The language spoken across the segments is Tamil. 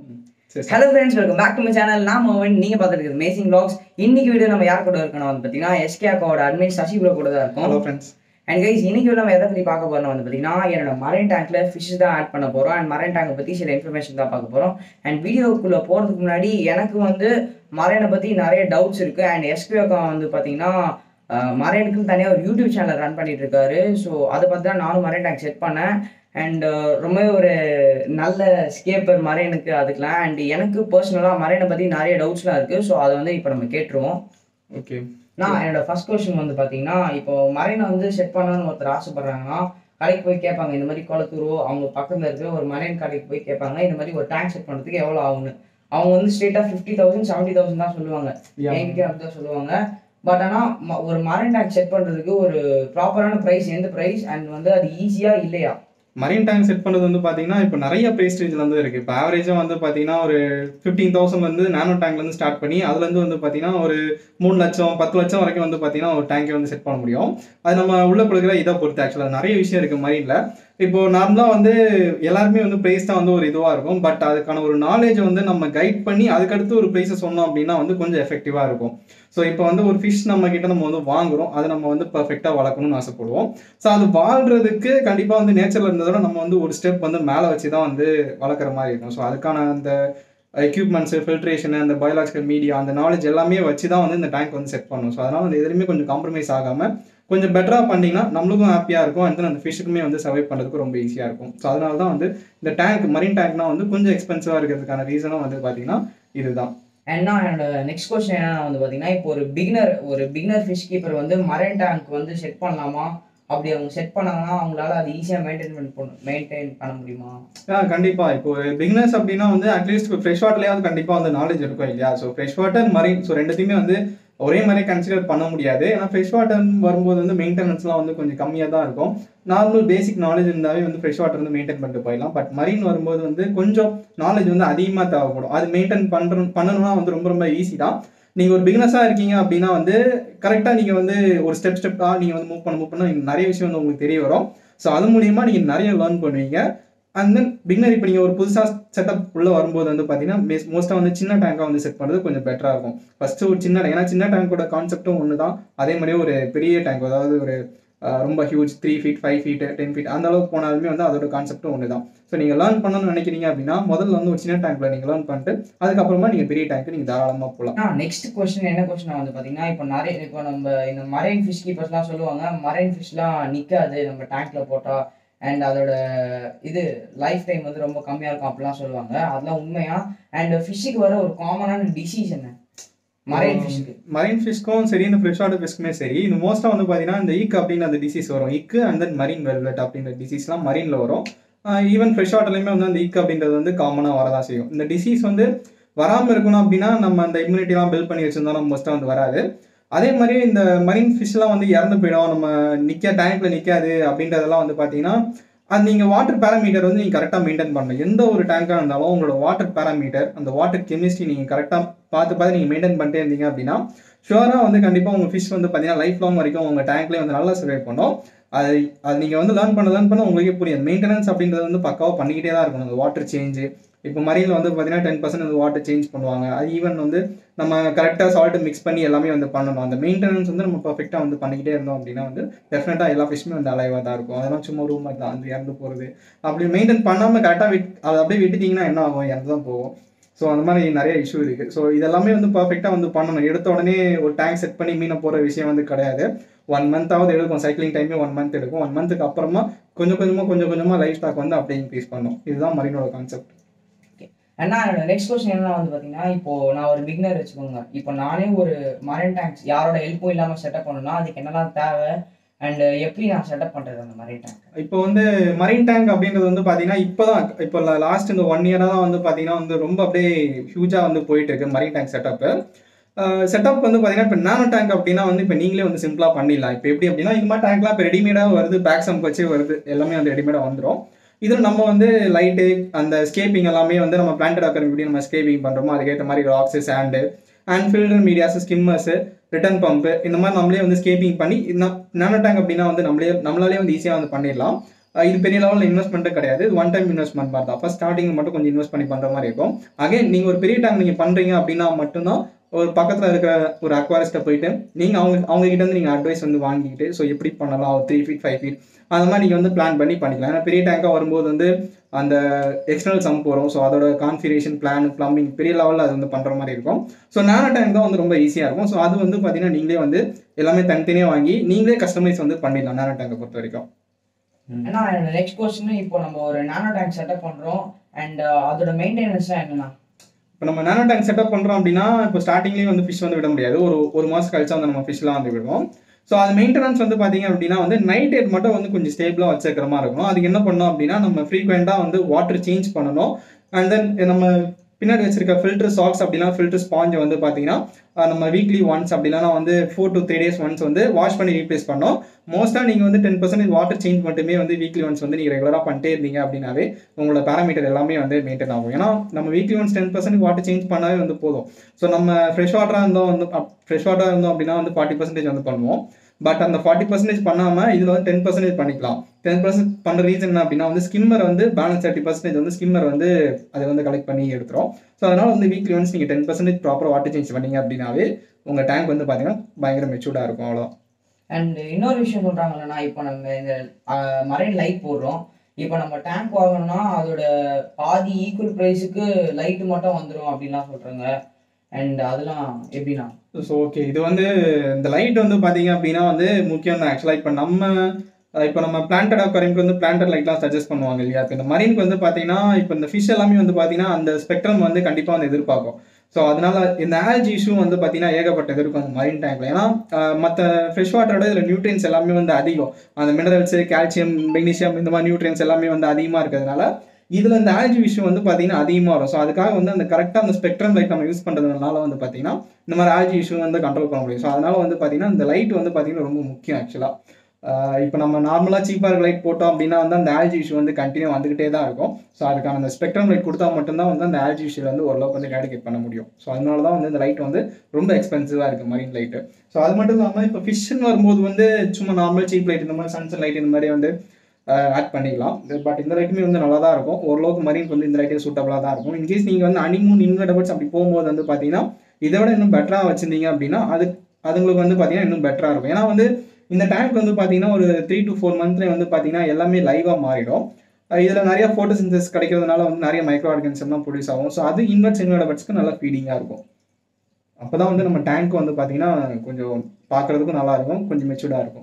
சரி hello friends welcome back to my channel நான் மோவன் நீங்க பார்த்துட்டு இருக்குது மேசிங் vlogs இன்னைக்கு வீடியோ நம்ம யார் கூட இருக்கணும் வந்து பார்த்தீங்கன்னா எஸ்கே அக்காவோட அட்மின் சசி ப்ரோ கூட தான் இருக்கும் ஹலோ ஃப்ரெண்ட்ஸ் அண்ட் கைஸ் இன்னைக்கு நம்ம எதை பற்றி பார்க்க போறோம் வந்து பார்த்தீங்கன்னா என்னோட மரைன் டேங்க்ல ஃபிஷ் தான் ஆட் பண்ண போகிறோம் அண்ட் மரைன் டேங்கை பற்றி சில இன்ஃபர்மேஷன் தான் பார்க்க போகிறோம் அண்ட் வீடியோக்குள்ளே போகிறதுக்கு முன்னாடி எனக்கு வந்து மரைனை பற்றி நிறைய டவுட்ஸ் இருக்குது அண்ட் எஸ்கே அக்கா வந்து பார்த்தீங்கன்னா மரைனுக்குன்னு தனியாக ஒரு யூடியூப் சேனல் ரன் பண்ணிட்டு இருக்காரு ஸோ அதை பார்த்து தான் நானும் மரைன் டேங்க் செட் பண்ணேன் அண்ட் ரொம்பவே ஒரு நல்ல ஸ்கேப்பர் மரைனுக்கு அதுக்கெலாம் அண்ட் எனக்கு பர்சனலாக மரைனை பற்றி நிறைய டவுட்ஸ்லாம் இருக்குது ஸோ அதை வந்து இப்போ நம்ம கேட்டுருவோம் ஓகே நான் என்னோட ஃபர்ஸ்ட் கொஸ்டின் வந்து பார்த்தீங்கன்னா இப்போ மரைனை வந்து செட் பண்ணணும்னு ஒருத்தர் ஆசைப்படுறாங்கன்னா கடைக்கு போய் கேட்பாங்க இந்த மாதிரி குளத்தூரோ அவங்க பக்கத்தில் இருக்கிற ஒரு மரைன் கடைக்கு போய் கேட்பாங்க இந்த மாதிரி ஒரு டேங்க் செட் பண்ணுறதுக்கு எவ்வளோ ஆகும்னு அவங்க வந்து ஸ்ட்ரெயிட்டாக ஃபிஃப்டி தௌசண்ட் செவன்ட்டி தௌசண்ட் தான் சொல்லுவாங்க என்கிட்ட அப்படி தான் சொல்லுவாங்க பட் ஆனால் ஒரு மரைன் டேங்க் செட் பண்ணுறதுக்கு ஒரு ப்ராப்பரான ப்ரைஸ் எந்த ப்ரைஸ் அண்ட் வந்து அது ஈஸியாக இல்லையா மரீன் டேங்க் செட் பண்ணது வந்து பார்த்தீங்கன்னா இப்போ நிறைய ப்ரைஸ் ரேஞ்சில் வந்து இருக்குது இப்போ ஆவரேஜாக வந்து பார்த்தீங்கன்னா ஒரு ஃபிஃப்டீன் தௌசண்ட் வந்து நானோ டேங்க்லேருந்து ஸ்டார்ட் பண்ணி அதுலேருந்து வந்து பார்த்தீங்கன்னா ஒரு மூணு லட்சம் பத்து லட்சம் வரைக்கும் வந்து பார்த்தீங்கன்னா ஒரு டேங்கை வந்து செட் பண்ண முடியும் அது நம்ம உள்ள கொடுக்குற இதை பொறுத்து ஆக்சுவலாக நிறைய விஷயம் இருக்குது மரீனில் இப்போ நார்மலாக வந்து எல்லாருமே வந்து ப்ரைஸ் தான் வந்து ஒரு இதுவாக இருக்கும் பட் அதுக்கான ஒரு நாலேஜை வந்து நம்ம கைட் பண்ணி அதுக்கடுத்து ஒரு ப்ரைஸை சொன்னோம் அப்படின்னா வந்து கொஞ்சம் எஃபெக்டிவாக இருக்கும் ஸோ இப்போ வந்து ஒரு ஃபிஷ் நம்ம கிட்ட நம்ம வந்து வாங்குறோம் அதை நம்ம வந்து பர்ஃபெக்டாக வளர்க்கணும்னு ஆசைப்படுவோம் ஸோ அது வாழ்றதுக்கு கண்டிப்பாக வந்து நேச்சரில் இருந்ததோட நம்ம வந்து ஒரு ஸ்டெப் வந்து மேலே வச்சு தான் வந்து வளர்க்குற மாதிரி இருக்கும் ஸோ அதுக்கான அந்த எக்யூப்மெண்ட்ஸு ஃபில்ட்ரேஷன் அந்த பயாலஜிக்கல் மீடியா அந்த நாலேஜ் எல்லாமே வச்சு தான் வந்து இந்த டேங்க் வந்து செட் பண்ணணும் ஸோ அதனால் வந்து எதுலையுமே கொஞ்சம் காம்ப்ரமைஸ் ஆகாமல் கொஞ்சம் பெட்டராக பண்ணிங்கன்னா நம்மளுக்கும் ஹாப்பியாக இருக்கும் அண்ட் தென் அந்த ஃபிஷ்ஷுக்குமே வந்து சர்வை பண்ணுறதுக்கு ரொம்ப ஈஸியாக இருக்கும் ஸோ அதனால தான் வந்து இந்த டேங்க் மரீன் டேங்க்னா வந்து கொஞ்சம் எக்ஸ்பென்சிவாக இருக்கிறதுக்கான ரீசனும் வந்து பார்த்தீங்கன்னா இதுதான் அண்ட் நான் என்னோட நெக்ஸ்ட் கொஸ்டின் என்னன்னா வந்து பார்த்தீங்கன்னா இப்போ ஒரு பிகினர் ஒரு பிகினர் ஃபிஷ் கீப்பர் வந்து மரைன் டேங்க் வந்து செட் பண்ணலாமா அப்படி அவங்க செட் பண்ணாங்கன்னா அவங்களால அது ஈஸியாக மெயின்டைன் பண்ண மெயின்டைன் பண்ண முடியுமா ஆ கண்டிப்பாக இப்போ பிகினர்ஸ் அப்படின்னா வந்து அட்லீஸ்ட் இப்போ ஃப்ரெஷ் வாட்டர்லேயாவது கண்டிப்பாக வந்து நாலேஜ் இருக்கும் இல்லையா so fresh water marine so ரெண்டுத்தையுமே வந்து ஒரே மாதிரி கன்சிடர் பண்ண முடியாது ஏன்னா ஃப்ரெஷ் வாட்டர் வரும்போது வந்து மெயின்டெனன்ஸ்லாம் வந்து கொஞ்சம் கம்மியாக தான் இருக்கும் நார்மல் பேசிக் நாலேஜ் இருந்தாவே வந்து ஃப்ரெஷ் வாட்டர் வந்து மெயின்டைன் பண்ணிட்டு போயிடலாம் பட் மரீன் வரும்போது வந்து கொஞ்சம் நாலேஜ் வந்து அதிகமாக தேவைப்படும் அது மெயின்டைன் பண்ணுற பண்ணணும்னா வந்து ரொம்ப ரொம்ப ஈஸி தான் நீங்கள் ஒரு பிகினஸாக இருக்கீங்க அப்படின்னா வந்து கரெக்டாக நீங்கள் வந்து ஒரு ஸ்டெப் ஸ்டெப்பாக நீங்கள் வந்து மூவ் பண்ண மூவ் பண்ண நிறைய விஷயம் வந்து உங்களுக்கு தெரிய வரும் ஸோ அது மூலியமா நீங்கள் நிறைய லேர்ன் பண்ணுவீங்க அண்ட் தென் பிகினர் இப்போ நீங்கள் ஒரு புதுசாக செட்டப் உள்ள வரும்போது வந்து பார்த்தீங்கன்னா மோஸ்ட்டாக வந்து சின்ன டேங்காக வந்து செட் பண்ணுறது கொஞ்சம் பெட்டராக இருக்கும் ஃபஸ்ட்டு ஒரு சின்ன ஏன்னா சின்ன டேங்கோட கான்செப்ட்டும் ஒன்று தான் அதே மாதிரியே ஒரு பெரிய டேங்க் அதாவது ஒரு அஹ், ரொம்ப huge three feet five feet ten feet அந்த அளவுக்கு போனாலுமே வந்து அதோட கான்செப்ட்டும் ஒன்று தான் ஸோ நீங்கள் லேர்ன் பண்ணணும்னு நினைக்கிறீங்க அப்படின்னா முதல்ல வந்து ஒரு சின்ன டேங்க்ல நீங்கள் லேர்ன் பண்ணிட்டு அதுக்கப்புறமா நீங்கள் பெரிய டேங்க் நீங்கள் தாராளமாக போகலாம் ஆ நெக்ஸ்ட் கொஸ்டின் என்ன கொஸ்டின் வந்து பார்த்தீங்கன்னா இப்போ நிறைய இப்போ நம்ம இந்த மரைன் ஃபிஷ் கீப்பர்ஸ்லாம் சொல்லுவாங்க மரைன் ஃபிஷ்லாம் நிற்காது நம்ம டேங்க்ல போட்டால் அண்ட் அதோட இது லைஃப் டைம் வந்து ரொம்ப கம்மியாக இருக்கும் அப்படிலாம் சொல்லுவாங்க அதெல்லாம் உண்மையா அண்ட் ஃபிஷ்ஷுக்கு வர ஒரு காமனான டிசீஸ் என்ன மரைன் ஃபிஷ்ஷுக்கு மரைன் ஃபிஷ்க்கும் சரி இந்த ஃப்ரெஷ் வாட்டர் ஃபிஷ்க்குமே சரி இது மோஸ்ட்டாக வந்து பார்த்தீங்கன்னா இந்த ஈக் அப்படின்னு அந்த டிசீஸ் வரும் இக்கு அண்ட் தென் மரீன் வெல்வெட் அப்படின்ற டிசீஸ்லாம் மரீனில் வரும் ஈவன் ஃப்ரெஷ் வாட்டர்லையுமே வந்து அந்த ஈக் அப்படின்றது வந்து காமனாக வரதான் செய்யும் இந்த டிசீஸ் வந்து வராமல் இருக்கணும் அப்படின்னா நம்ம அந்த இம்யூனிட்டிலாம் பில்ட் பண்ணி வச்சிருந்தா நம்ம மோஸ்ட்டாக வந்து வராது அதே மாதிரி இந்த மரீன் ஃபிஷ்லாம் வந்து இறந்து போயிடும் நம்ம நிற்க டேங்க்ல நிற்காது அப்படின்றதெல்லாம் வந்து பார்த்தீங்கன்னா அது நீங்கள் வாட்டர் பேராமீட்டர் வந்து நீங்கள் கரெக்டாக மெயின்டைன் பண்ணணும் எந்த ஒரு டேங்காக இருந்தாலும் உங்களோட வாட்டர் பேராமீட்டர் அந்த வாட்டர் கெமிஸ்ட்ரி நீங்கள் கரெக்டாக பார்த்து பார்த்து நீங்கள் மெயின்டைன் பண்ணிட்டே இருந்தீங்க அப்படின்னா ஷுவராக வந்து கண்டிப்பாக உங்கள் ஃபிஷ் வந்து பார்த்தீங்கன்னா லைஃப் லாங் வரைக்கும் உங்கள் டேங்க்லேயே வந்து நல்லா சர்வை பண்ணும் அது அது நீங்கள் வந்து லேர்ன் பண்ண லேர்ன் பண்ண உங்களுக்கே புரியும் மெயின்டெனன்ஸ் அப்படின்றது வந்து பக்காவாக பண்ணிக்கிட்டே தான் இருக்கணும் அந்த வாட்டர் சேஞ்சு இப்போ மரியில் வந்து பார்த்தீங்கன்னா டென் பர்சன்ட் அந்த வாட்டர் சேஞ்ச் பண்ணுவாங்க அது ஈவன் வந்து நம்ம கரெக்டாக சால்ட் மிக்ஸ் பண்ணி எல்லாமே வந்து பண்ணணும் அந்த மெயின்டெனன்ஸ் வந்து நம்ம பர்ஃபெக்டாக வந்து பண்ணிக்கிட்டே இருந்தோம் அப்படின்னா வந்து டெஃபினட்டாக எல்லா ஃபிஷ்மே வந்து அலைவாக தான் இருக்கும் அதெல்லாம் சும்மா ரூம் தான் வந்து இறந்து போகிறது அப்படி மெயின்டைன் பண்ணாமல் கரெக்டாக விட் அதை அப்படியே விட்டுட்டிங்கன்னா என்ன ஆகும் இறந்து தான் போகும் ஸோ அந்த மாதிரி நிறைய இஷ்யூ இருக்குது ஸோ இதெல்லாமே வந்து பர்ஃபெக்டாக வந்து பண்ணணும் எடுத்த உடனே ஒரு டேங்க் செட் பண்ணி மீனை போகிற விஷயம் வந்து கிடையாது ஒன் மந்த்தாவது எடுக்கும் சைக்கிளிங் டைமே ஒன் மந்த் எடுக்கும் ஒன் மந்த்துக்கு அப்புறமா கொஞ்சம் கொஞ்சமாக கொஞ்சம் கொஞ்சமாக லைஃப் ஸ்டாக் வந்து அப்படியே இன்க்ரீஸ் பண்ணும் இதுதான் மரீனோட கான்செப்ட் அண்ணா என்னோட நெக்ஸ்ட் கொஸ்டின் என்ன வந்து பார்த்தீங்கன்னா இப்போ நான் ஒரு பிகினர் வச்சுக்கோங்க இப்போ நானே ஒரு மரைன் டேங்க்ஸ் யாரோட ஹெல்ப்பும் இல்லாமல் செட்டப் பண்ணணும்னா அதுக்கு என்னெல்லாம் தேவை அண்ட் எப்படி நான் செட்டப் பண்ணுறது அந்த மரைன் டேங்க் இப்போ வந்து மரீன் டேங்க் அப்படின்றது வந்து பார்த்தீங்கன்னா இப்போ தான் இப்போ லாஸ்ட் இந்த ஒன் இயராக தான் வந்து பார்த்தீங்கன்னா வந்து ரொம்ப அப்படியே ஹியூஜாக வந்து போயிட்டு இருக்கு மரீன் டேங்க் செட்டப்பு செட்டப் வந்து பார்த்தீங்கன்னா இப்போ நானோ டேங்க் அப்படின்னா வந்து இப்போ நீங்களே வந்து சிம்பிளாக பண்ணிடலாம் இப்போ எப்படி அப்படின்னா இது மாதிரி டேங்க்லாம் இப்போ ரெடிமேடாக வருது பேக் சம்ப் வச்சு வருது எல்லாமே வந்து ரெடிமேடாக வந்துடும் இதில் நம்ம வந்து லைட்டு அந்த ஸ்கேப்பிங் எல்லாமே வந்து நம்ம பிளான்டட் ஆக்கிற எப்படி நம்ம ஸ்கேப்பிங் பண்ணுறோமோ அதுக்கேற்ற மாதிரி rocks sand and filter medias skimmers return pump இந்த மாதிரி நம்மளே வந்து ஸ்கேப்பிங் பண்ணி நானோ டேங்க் அப்படின்னா வந்து நம்மளே நம்மளாலே வந்து ஈஸியாக வந்து பண்ணிடலாம் அஹ் இது பெரிய லெவலில் இன்வெஸ்ட்மெண்ட்டே கிடையாது இது ஒன் டைம் இன்வெஸ்ட்மெண்ட் மாதிரி தான் ஃபஸ்ட் ஸ்டார்டிங் மட்டும் கொஞ்சம் இன்வெஸ்ட் பண்ணி பண்ணுற மாதிரி இருக்கும் அகைன் நீங்கள் ஒரு பெரிய டேங்க் நீங்கள் பண்ணுறீங்க அப்படின்னா மட்டும்தான் ஒரு பக்கத்தில் இருக்கிற ஒரு அக்வாரிஸ்ட்டை போயிட்டு நீங்கள் அவங்க அவங்க கிட்ட இருந்து நீங்கள் அட்வைஸ் வந்து வாங்கிக்கிட்டு ஸோ எப்படி பண்ணலாம் ஒரு த்ரீ ஃபீட் ஃபைவ் ஃபீட் அந்த மாதிரி நீங்கள் வந்து பிளான் பண்ணி பண்ணிக்கலாம் ஏன்னா பெரிய டேங்காக வரும்போது வந்து அந்த எக்ஸ்டர்னல் சம்ப் வரும் ஸோ அதோட கான்ஃபிகரேஷன் பிளான் ப்ளம்பிங் பெரிய லெவலில் அது வந்து பண்ணுற மாதிரி இருக்கும் ஸோ நேனோ டேங்க் தான் வந்து ரொம்ப ஈஸியாக இருக்கும் ஸோ அது வந்து பார்த்தீங்கன்னா நீங்களே வந்து எல்லாமே தனித்தனியாக வாங்கி நீங்களே கஸ்டமைஸ் வந்து பண்ணிடலாம் நேனோ டேங்கை பொறுத்த வரைக்கும் ஏன்னா நெக்ஸ்ட் கொஸ்டின் இப்போ நம்ம ஒரு நானோ டேங்க் செட்டப் பண்றோம் அண்ட் அதோட மெயின்டெனன்ஸ்லாம் என்னன்னா இப்போ நம்ம நேனோ டேங்க் செட்டப் பண்ணுறோம் அப்படின்னா இப்போ ஸ்டார்டிங்லேயே வந்து ஃபிஷ் வந்து விட முடியாது ஒரு ஒரு மாதம் கழிச்சா வந்து நம்ம ஃபிஷ்லாம் வந்து விடுவோம் ஸோ அது மெயின்டெனன்ஸ் வந்து பார்த்தீங்க அப்படின்னா வந்து நைட் டைட் மட்டும் வந்து கொஞ்சம் ஸ்டேபிளாக வச்சுக்கிற மாதிரி இருக்கும் அதுக்கு என்ன பண்ணணும் அப்படின்னா நம்ம ஃப்ரீக்வெண்ட்டாக வந்து வாட்டர் சேஞ்ச் பண்ணணும் அண்ட் தென் நம்ம பின்னாடி வச்சிருக்க ஃபில்டர் சாக்ஸ் அப்படின்னா ஃபில்டர் ஸ்பாஞ்ச் வந்து பார்த்தீங்கன்னா அஹ் நம்ம வீக்லி ஒன்ஸ் அப்படின்னா வந்து four to three days once வந்து வாஷ் பண்ணி ரீப்ளேஸ் பண்ணோம் மோஸ்ட்டாக நீங்கள் வந்து டென் பர்சன்டேஜ் வாட்டர் சேஞ்ச் மட்டுமே வந்து வீக்லி ஒன்ஸ் வந்து நீங்கள் ரெகுலராக பண்ணிட்டே இருந்தீங்க அப்படின்னாவே உங்களோட பேராமீட்டர் எல்லாமே வந்து மெயின்டைன் ஆகும் ஏன்னா நம்ம weekly once ten percent water change பண்ணாவே வந்து போதும் ஸோ நம்ம ஃப்ரெஷ் வாட்டராக இருந்தோம் வந்து ஃப்ரெஷ் வாட்டராக இருந்தோம் அப்படின்னா வந்து ஃபார்ட்டி பர்சன்டேஜ் வந்து பண்ணுவோம் பட் அந்த ஃபார்ட்டி பர்சன்டேஜ் பண்ணாமல் இதில் வந்து டென் பர்சன்டேஜ் பண்ணிக்கலாம் டென் பர்சன்ட் பண்ணுற ரீசன் என்ன அப்படின்னா வந்து ஸ்கிம்மர் வந்து பேலன்ஸ் தேர்ட்டி பர்சன்டேஜ் வந்து ஸ்கிம்மர் வந்து அதை வந்து கலெக்ட் பண்ணி எடுத்துரும் ஸோ அதனால் வந்து வீக்லி ஒன்ஸ் நீங்கள் ten percentage proper water change பண்ணீங்க அப்படின்னாவே உங்கள் டேங்க் வந்து பார்த்தீங்கன்னா பயங்கர மெச்சூர்டாக இருக்கும் அவ்வளோ அண்ட் இன்னொரு விஷயம் சொல்றாங்கல்லண்ணா இப்போ நம்ம இந்த மரைன் லைட் போடுறோம் இப்போ நம்ம டேங்க் வாங்கணும்னா அதோட பாதி ஈக்குவல் ப்ரைஸுக்கு லைட் மட்டும் வந்துடும் அப்படின்லாம் சொல்றாங்க அண்ட் அதெல்லாம் எப்படின்னா ஸோ ஓகே இது வந்து இந்த லைட் வந்து பார்த்தீங்க அப்படின்னா வந்து முக்கியம் தான் ஆக்சுவலாக இப்போ நம்ம அஹ் இப்போ நம்ம பிளான்டட் அக்வாரியம்க்கு வந்து பிளான்டட் லைட்லாம் சஜஸ்ட் பண்ணுவாங்க இல்லையா இப்போ இந்த மரீனுக்கு வந்து பார்த்தீங்கன்னா இப்போ இந்த ஃபிஷ் எல்லாமே வந்து பார்த்தீங்கன்னா அந்த ஸ்பெக்ட்ரம் வந்து கண்டிப்பாக வந்து எதிர்பார்க்கும் ஸோ அதனால இந்த ஆல்ஜி இஷ்யூ வந்து பார்த்தீங்கன்னா ஏகப்பட்டது இருக்கும் அந்த மரீன் டேங்க்ல ஏன்னா மற்ற ஃப்ரெஷ் வாட்டரோட இதில் நியூட்ரியன்ஸ் எல்லாமே வந்து அதிகம் அந்த மினரல்ஸ் கால்சியம் மெக்னீசியம் இந்த மாதிரி நியூட்ரியன்ஸ் எல்லாமே வந்து அதிகமாக இருக்கிறதுனால இதில் இந்த ஆல்ஜி விஷயம் வந்து பார்த்தீங்கன்னா அதிகமாக வரும் ஸோ அதுக்காக வந்து அந்த கரெக்டாக அந்த ஸ்பெக்ட்ரம் லைட் நம்ம யூஸ் பண்ணுறதுனால வந்து பார்த்தீங்கன்னா இந்த மாதிரி ஆல்ஜி இஷ்யூ வந்து கண்ட்ரோல் பண்ண முடியும் ஸோ அதனால வந்து பார்த்தீங்கன்னா இந்த லைட் வந்து பார்த்தீங்கன்னா ரொம்ப முக்கியம் ஆக்சுவலாக இப்போ நம்ம நார்மலாக சீப்பாக இருக்க லைட் போட்டோம் அப்படின்னா வந்து அந்த ஆல்ஜி இஷ்யூ வந்து கண்டினியூ வந்துகிட்டே தான் இருக்கும் ஸோ அதுக்கான அந்த ஸ்பெக்ட்ரம் லைட் கொடுத்தா மட்டும்தான் வந்து அந்த ஆல்ஜி இஷ்யூல வந்து ஓரளவுக்கு வந்து ரேடிகேட் பண்ண முடியும் ஸோ அதனால தான் வந்து இந்த லைட் வந்து ரொம்ப எக்ஸ்பென்சிவாக இருக்குது மரீன் லைட்டு ஸோ அது மட்டும் இல்லாமல் இப்போ ஃபிஷ்ஷுன்னு வரும்போது வந்து சும்மா நார்மல் சீப் லைட் இந்த மாதிரி சன்சன் லைட் இந்த மாதிரி வந்து ஆட் பண்ணிக்கலாம் பட் இந்த லைட்டுமே வந்து நல்லா தான் இருக்கும் ஓரளவுக்கு மரீனுக்கு வந்து இந்த லைட்டே சூட்டபுளாக தான் இருக்கும் இன்கேஸ் நீங்கள் வந்து அனிமூன் இன்வெர்டபிள்ஸ் அப்படி போகும்போது வந்து பார்த்தீங்கன்னா இதை விட இன்னும் பெட்டராக வச்சிருந்தீங்க அப்படின்னா அது அதுங்களுக்கு வந்து பார்த்தீங்கன்னா இன்னும் பெட்டராக இருக்கும் ஏன்னா வந்து இந்த டேங்க் வந்து பார்த்தீங்கன்னா ஒரு த்ரீ டு ஃபோர் மந்த்லேயே வந்து பார்த்தீங்கன்னா எல்லாமே லைவாக மாறிடும் இதில் நிறைய ஃபோட்டோசிந்தசிஸ் கிடைக்கிறதுனால வந்து நிறைய மைக்ரோ ஆர்கனிசம்லாம் ப்ரொடியூஸ் ஆகும் ஸோ அது இன்வெர்ட்ஸ் இன்வெர்டபிள்ஸ்க்கு நல்லா ஃபீடிங்காக இருக்கும் அப்போ தான் வந்து நம்ம டேங்க் வந்து பார்த்தீங்கன்னா கொஞ்சம் பார்க்குறதுக்கும் நல்லா இருக்கும் கொஞ்சம் மெச்சூர்டாக இருக்கும்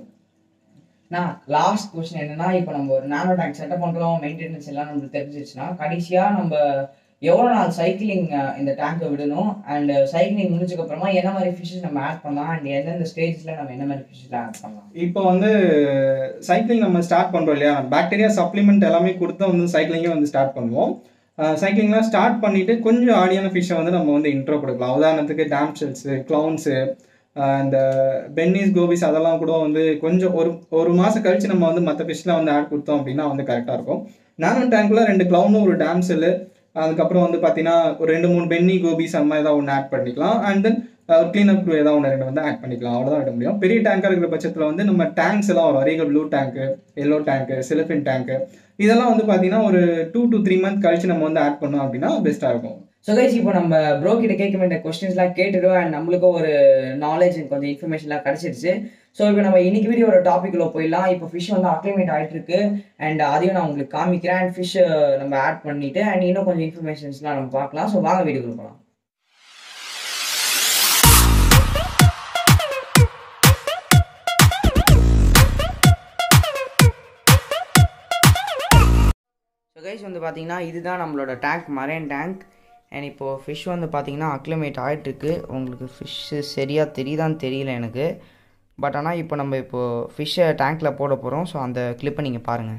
நான் லாஸ்ட் கொஸ்டின் என்னன்னா இப்போ நம்ம ஒரு நானோ டேங்க் செட்டப் பண்றோம் மெயின்டெனன்ஸ் எல்லாம் நம்மளுக்கு தெரிஞ்சிச்சுன்னா கடைசியா நம்ம எவ்வளோ நாள் சைக்கிளிங் இந்த டேங்கை விடணும் அண்ட் சைக்கிளிங் முடிஞ்சதுக்கு அப்புறமா என்ன மாதிரி ஃபிஷஸ் நம்ம ஆட் பண்ணலாம் அண்ட் எந்தெந்த ஸ்டேஜ்ல நம்ம என்ன மாதிரி ஃபிஷஸ்லாம் ஆட் பண்ணலாம் இப்போ வந்து சைக்கிளிங் நம்ம ஸ்டார்ட் பண்ணுறோம் இல்லையா பாக்டீரியா சப்ளிமெண்ட் எல்லாமே கொடுத்து வந்து சைக்கிளிங்கே வந்து ஸ்டார்ட் பண்ணுவோம் சைக்கிளிங்லாம் ஸ்டார்ட் பண்ணிட்டு கொஞ்சம் ஆடியான ஃபிஷ்ஷை வந்து நம்ம வந்து இன்ட்ரோ கொடுக்கலாம் உதாரணத்துக்கு டேம் ஷெல்ஸு க்ளவுன்ஸு இந்த பென்னிஸ் கோபிஸ் அதெல்லாம் கூட வந்து கொஞ்சம் ஒரு ஒரு மாதம் கழிச்சு நம்ம வந்து மற்ற ஃபிஷ்லாம் வந்து ஆட் கொடுத்தோம் அப்படின்னா வந்து கரெக்டாக இருக்கும் நானும் டேங்க்கில் ரெண்டு க்ளவுனும் ஒரு டேம் செல்லு அதுக்கப்புறம் வந்து பார்த்தீங்கன்னா ஒரு ரெண்டு மூணு பென்னி கோபிஸ் அந்த மாதிரி ஏதாவது ஒன்று ஆட் பண்ணிக்கலாம் அண்ட் தென் ஒரு க்ளீனப் ஏதாவது ஒன்று ரெண்டு வந்து ஆட் பண்ணிக்கலாம் அவ்வளோதான் விட முடியும் பெரிய டேங்காக இருக்கிற பட்சத்தில் வந்து நம்ம டேங்க்ஸ் எல்லாம் வரும் regal blue tang yellow tang sailfin tang இதெல்லாம் வந்து பார்த்தீங்கன்னா ஒரு டூ டு த்ரீ மந்த் கழிச்சு நம்ம வந்து ஆட் பண்ணோம் அப்படின்னா பெஸ்ட்டாக இருக்கும் ஸோ கைஸ் இப்போ நம்ம ப்ரோ கிட்ட கேட்க வேண்டிய கொஸ்டின்ஸ்லாம் கேட்டுட்டோம் அண்ட் நம்மளுக்கும் ஒரு நாலேஜ் கொஞ்சம் இன்ஃபர்மேஷன்லாம் கிடச்சிருச்சு ஸோ இப்போ நம்ம இன்னைக்கு வீடியோட டாப்பிக்கில் போயிடலாம் இப்போ ஃபிஷ் வந்து அக்ளிமேட் ஆகிட்டு இருக்கு அண்ட் அதையும் நான் உங்களுக்கு காமிக்கிறேன் அண்ட் ஃபிஷ் நம்ம ஆட் பண்ணிட்டு அண்ட் இன்னும் கொஞ்சம் இன்ஃபர்மேஷன்ஸ்லாம் நம்ம பார்க்கலாம் ஸோ வாங்க வீடியோ போகலாம் ஸோ கைஸ் வந்து பார்த்தீங்கன்னா இதுதான் நம்மளோட டேங்க் மரேன் டேங்க் அண்ட் இப்போது ஃபிஷ் வந்து பார்த்தீங்கன்னா அக்ளிமேட் ஆகிட்டுருக்கு உங்களுக்கு ஃபிஷ்ஷு சரியாக தெரியுதான்னு தெரியல எனக்கு பட் ஆனால் இப்போ நம்ம இப்போது ஃபிஷ்ஷை டேங்க்கில் போட போகிறோம் ஸோ அந்த கிளிப்பை நீங்கள் பாருங்கள்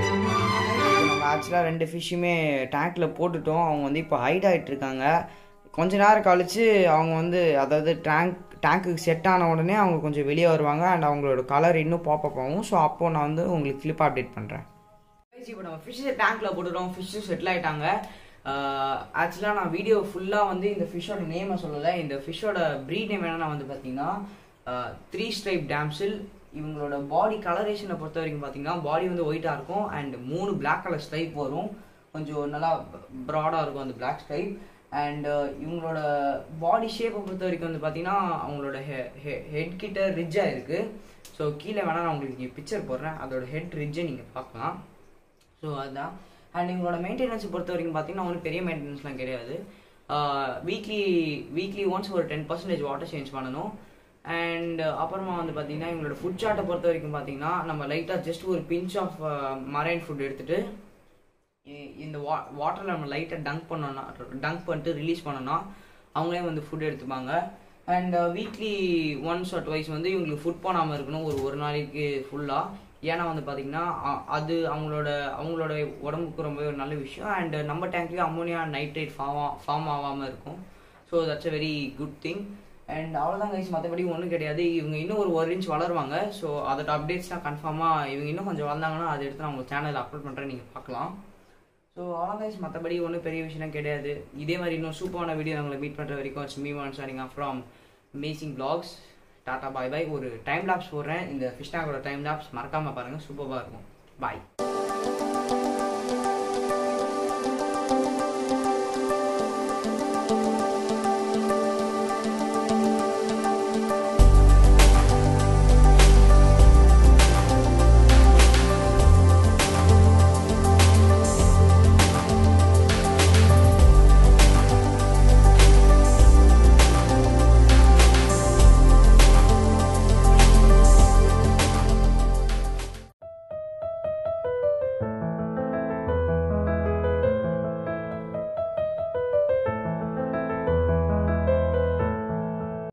நம்ம ஆக்சுவலாக ரெண்டு ஃபிஷ்ஷுமே டேங்க்கில் போட்டுட்டோம் அவங்க வந்து இப்போ ஹைட் ஆகிட்டு இருக்காங்க கொஞ்ச நேரம் கழித்து அவங்க வந்து அதாவது டேங்க் டேங்க்குக்கு செட் ஆன உடனே அவங்க கொஞ்சம் வெளியே வருவாங்க அண்ட் அவங்களோட கலர் இன்னும் பாப்பப் ஆகும் ஸோ அப்போது நான் வந்து உங்களுக்கு கிளிப் அப்டேட் பண்ணுறேன் இப்போ நம்ம ஃபிஷ் டேங்க்ல போட்டுட்டோம் ஃபிஷ் செட்டில் ஆயிட்டாங்க ஆக்சுவலாக நான் வீடியோ ஃபுல்லாக வந்து இந்த ஃபிஷ்ஷோட நேமை சொல்லலை இந்த ஃபிஷ்ஷோட ப்ரீட் நேம் என்னன்னா வந்து பார்த்தீங்கன்னா த்ரீ ஸ்ட்ரைப் டேம்சில் இவங்களோட பாடி கலரேஷனை பொறுத்த வரைக்கும் பார்த்தீங்கன்னா பாடி வந்து ஒயிட்டாக இருக்கும் அண்ட் மூணு பிளாக் கலர் ஸ்ட்ரைப் வரும் கொஞ்சம் நல்லா ப்ராடாக இருக்கும் அந்த பிளாக் ஸ்ட்ரைப் அண்ட் இவங்களோட பாடி ஷேப்பை பொறுத்த வரைக்கும் வந்து பார்த்தீங்கன்னா அவங்களோட ஹெட் கிட்ட ரிட்ஜாக இருக்குது ஸோ கீழே வேணால் நான் உங்களுக்கு இங்கே பிக்சர் போடுறேன் அதோட ஹெட் ரிட்ஜை நீங்கள் பார்க்கலாம் ஸோ அதுதான் அண்ட் இவங்களோட மெயின்டெனன்ஸ் பொறுத்த வரைக்கும் பார்த்தீங்கன்னா ஒன்றும் பெரிய மெயின்டெனன்ஸ்லாம் கிடையாது வீக்லி வீக்லி ஒன்ஸ் ஒரு டென் பர்சன்டேஜ் வாட்டர் சேஞ்ச் பண்ணணும் அண்ட் அப்புறமா வந்து பார்த்தீங்கன்னா இவங்களோட ஃபுட் சார்ட்டை பொறுத்த வரைக்கும் பார்த்தீங்கன்னா நம்ம லைட்டாக ஜஸ்ட் ஒரு பிஞ்ச் ஆஃப் மரைன் ஃபுட் எடுத்துகிட்டு இந்த வா வாட்டரில் நம்ம லைட்டாக டங்க் பண்ணோன்னா டங்க் பண்ணிட்டு ரிலீஸ் பண்ணோன்னா அவங்களே வந்து ஃபுட் எடுத்துப்பாங்க and weekly once or twice வந்து இவங்களுக்கு ஃபுட் பண்ணாமல் இருக்கணும் ஒரு ஒரு நாளைக்கு ஃபுல்லாக ஏன்னா வந்து பார்த்தீங்கன்னா அது அவங்களோட அவங்களோட உடம்புக்கு ரொம்ப ஒரு நல்ல விஷயம் அண்ட் நம்ம டேங்க்லேயும் அம்மோனியா நைட்ரேட் ஃபார்ம் ஃபார்ம் ஆகாமல் இருக்கும் so that's a very good thing and அவ்வளோதான் கைஸ் மற்றபடி ஒன்றும் கிடையாது இவங்க இன்னும் ஒரு ஒரு இன்ச் வளருவாங்க ஸோ அதோட அப்டேட்ஸ்லாம் கன்ஃபார்மாக இவங்க இன்னும் கொஞ்சம் வளர்ந்தாங்கன்னா அதை எடுத்து நான் உங்கள் சேனலில் அப்லோட் பண்ணுறேன் நீங்கள் பார்க்கலாம் ஸோ அவ்வளோ கைஸ் மற்றபடி ஒன்றும் பெரிய விஷயம் கிடையாது இதே மாதிரி இன்னும் சூப்பரான வீடியோ உங்களை மீட் பண்ணுற வரைக்கும் it's me one sharing from amazing blocks டாடா பாய் பாய் ஒரு டைம் லாப்ஸ் போடுறேன் இந்த ஃபிஷ் டேங்கோட டைம் லாப்ஸ் மறக்காமல் பாருங்கள் சூப்பராக இருக்கும் பாய்